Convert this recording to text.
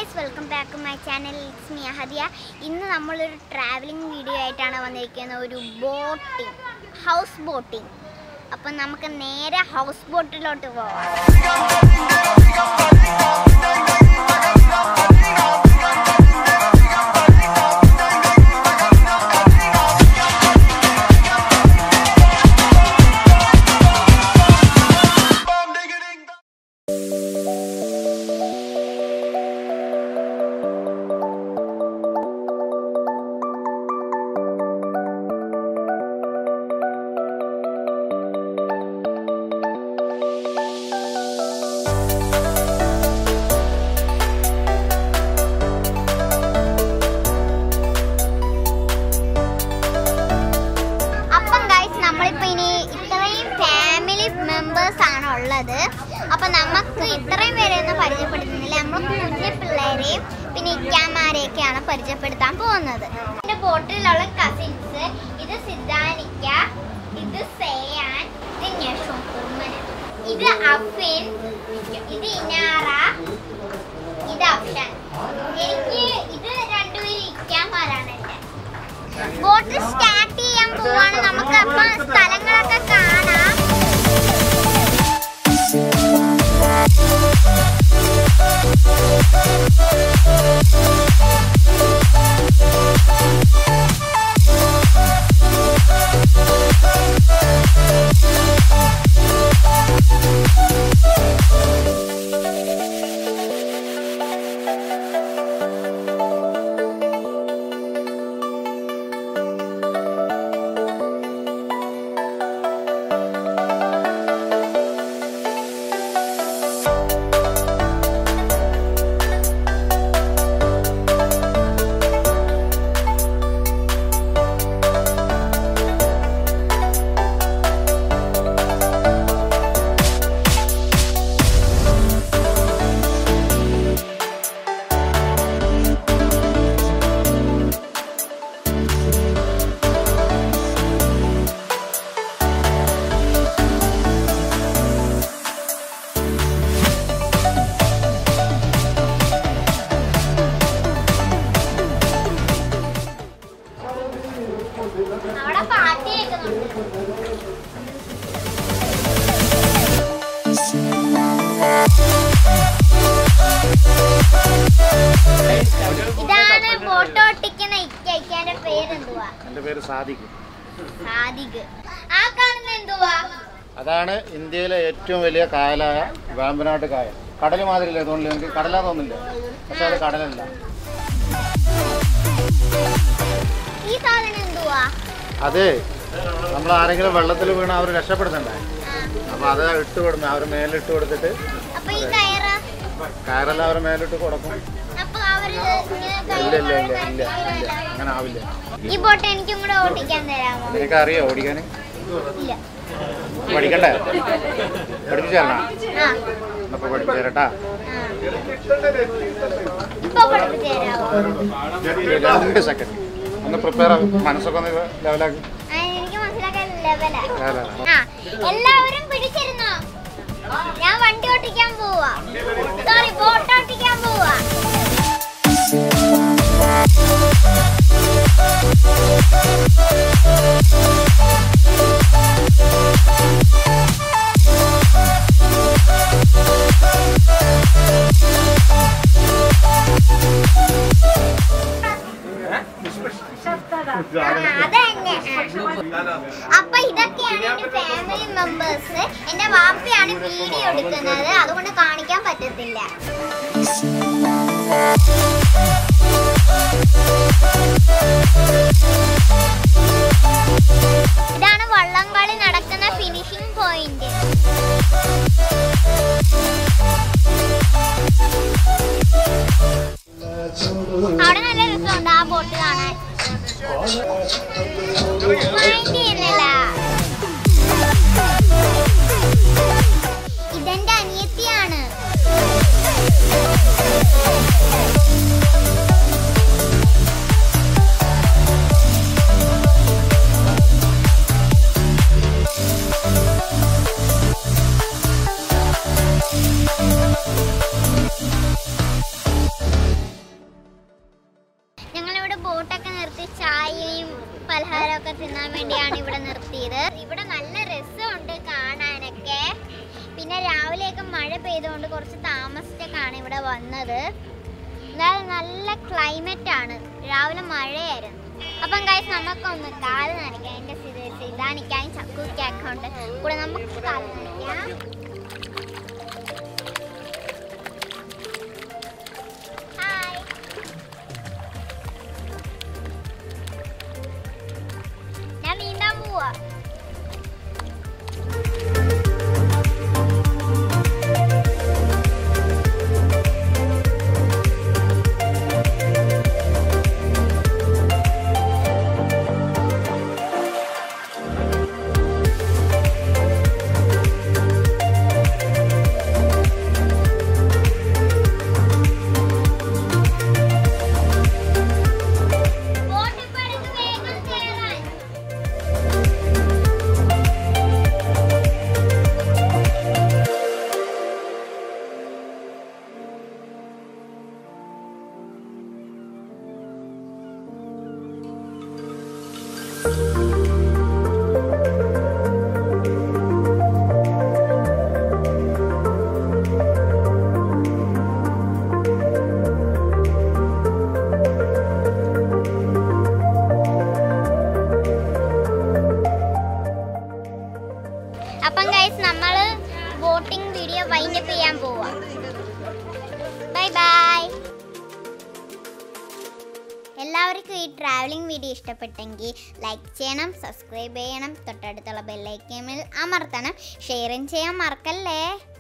Guys welcome back to my channel it's me Ahadiya ഇന്ന് നമ്മളൊരു travelling video ആയിട്ടാണ് വന്നിരിക്കുന്നത് ഒരു ബോട്ടിംഗ് ഹൗസ് ബോട്ടിംഗ് അപ്പം നമുക്ക് നേരെ ഹൗസ് ബോട്ടിലോട്ട് പോവാം അപ്പം ഗൈസ് നമ്മളിപ്പോൾ ഇനി ഇത്രയും ഫാമിലി മെമ്പേഴ്സ് ആണ് ഉള്ളത് അപ്പം നമുക്ക് ഇത്രയും പേരെയൊന്നും പരിചയപ്പെടുത്തുന്നില്ല നമ്മൾ കുഞ്ഞു പിള്ളേരെയും പിന്നെ ഇക്കാമാരെയൊക്കെയാണ് പരിചയപ്പെടുത്താൻ പോകുന്നത് എൻ്റെ ബോട്ടിലുള്ള കസിൻസ് ഇത് സിദ്ധാനിക്ക ഇത് സേയാൻ ഇത് ഞഷും ഇത് അഫിൻ ഇത് ഇനാറ ഇത് അഫ്ഷൻ എനിക്ക് ഇത് രണ്ടുപേരും ഇക്കാമാരാണ് എൻ്റെ ബോട്ട് സ്റ്റാർട്ട് ചെയ്യാൻ പോവാണ് നമുക്ക് അപ്പം സ്ഥലങ്ങളൊക്കെ കാണാം അവിടെ പാട്ട് കേൾക്കുന്നുണ്ട് ഇതാണ് ബോട്ട് ഓട്ടിക്കുന്ന ഇക്ക ഇക്കാന്റെ പേരെന്തുവാ എൻ്റെ പേര് സാദിഖ് സാദിഖ് ആ കാണുന്ന എന്തുവാ അതാണ് ഇന്ത്യയിലെ ഏറ്റവും വലിയ കായലായ വേമ്പനാട്ട് കായൽ കടൽ മാതിരില്ലേ തോന്നില്ല നിങ്ങൾക്ക് കടലാ തോന്നില്ല പക്ഷെ അത് കടലല്ല ഈ സാധനം എന്തുവാ അത് നമ്മൾ ആരെങ്കിലും വെള്ളത്തിൽ വീണ് അവർ രക്ഷപ്പെടുത്തണ്ടേ ആ, അപ്പോൾ അത് ഇട്ട് കൊടുക്കും അവർ മേലിട്ട് കൊടുത്തിട്ട് അപ്പൊ ഈ കയറ് കയറെല്ലാം അവർ മേലിട്ട് കൊടുക്കും അപ്പൊ അവര് ഇങ്ങനെ ഇല്ല കയറ് ഇല്ല ഇല്ല ഇല്ല ഇല്ല അങ്ങനെ ആവില്ല ഈ ബോട്ട് എനിക്കും കൂടെ ഓട്ടിക്കാൻ തരാമോ നിനക്ക് അറിയോ ഓടിക്കാൻ ഇല്ല പഠിക്കണ്ടേ പഠിപ്പിച്ചു തരണോ ആ എന്നപ്പോൾ പഠിപ്പിച്ചു തരട്ടാ ആ. ഇപ്പൊ പഠിപ്പിച്ചു തരാമോ രണ്ട് സെക്കൻഡ് ഒന്ന് പ്രിപ്പയർ മനസ്സൊക്കെ ഒന്ന് ലെവലാക്കി ആ, എനിക്ക് മനസ്സിലാക്കാൻ ലെവലാ ലെവലാണ് ആ എല്ലാവരും പിടിച്ചിരുന്നോ ഞാൻ വണ്ടി ഓട്ടിക്കാൻ പോവാ സോറി ബോട്ട് ഓട്ടിക്കാൻ പോവാ ആ, അതന്നെ അപ്പൊ ഇതൊക്കെയാണ് എന്റെ ഫാമിലി മെമ്പേഴ്സ് എന്റെ വാപ്പയാണ് വീഡിയോ എടുക്കുന്നത് അതുകൊണ്ട് കാണിക്കാൻ പറ്റത്തില്ല ഇതാണ് വള്ളംകളി നടക്കുന്ന ഫിനിഷിംഗ് പോയിന്റ് അവിടെ നല്ല രസമുണ്ട് ആ ബോട്ട് കാണാൻ മൈൻഡ് ചെയ്യുന്നില്ല ഇതെന്റെ അനിയത്തിയാണ് ഒക്കെ തിന്നാൻ വേണ്ടിയാണ് ഇവിടെ നിർത്തിയത് ഇവിടെ നല്ല രസമുണ്ട് കാണാനൊക്കെ പിന്നെ രാവിലെയൊക്കെ മഴ പെയ്തുകൊണ്ട് കുറച്ച് താമസിച്ചൊക്കെയാണ് ഇവിടെ വന്നത് എന്നാലും നല്ല ക്ലൈമറ്റ് ആണ് രാവിലെ മഴയായിരുന്നു അപ്പം ഗൈസ് നമുക്കൊന്ന് കാല് നനയ്ക്കാം എൻ്റെ സിതാനിക്കായും ചക്കുക്കൊക്കെ ഉണ്ട് കൂടെ നമുക്ക് കാല് നനയ്ക്കാം ഹായ് ഞാൻ നീന്താൻ പോവാ ബോട്ടിൽ പടക്ക് വേഗം കയറാൻ അപ്പം ഗൈസ് നമ്മൾ ബോട്ടിംഗ് വീഡിയോ വൈൻഡപ്പ് ചെയ്യാൻ പോവാ ബൈ ബൈ എല്ലാവർക്കും ഈ ട്രാവലിംഗ് വീഡിയോ ഇഷ്ടപ്പെട്ടെങ്കിൽ ലൈക്ക് ചെയ്യണം സബ്സ്ക്രൈബ് ചെയ്യണം തൊട്ടടുത്തുള്ള ബെല്ലൈക്കമിൽ അമർത്തണം ഷെയറും ചെയ്യാൻ മറക്കല്ലേ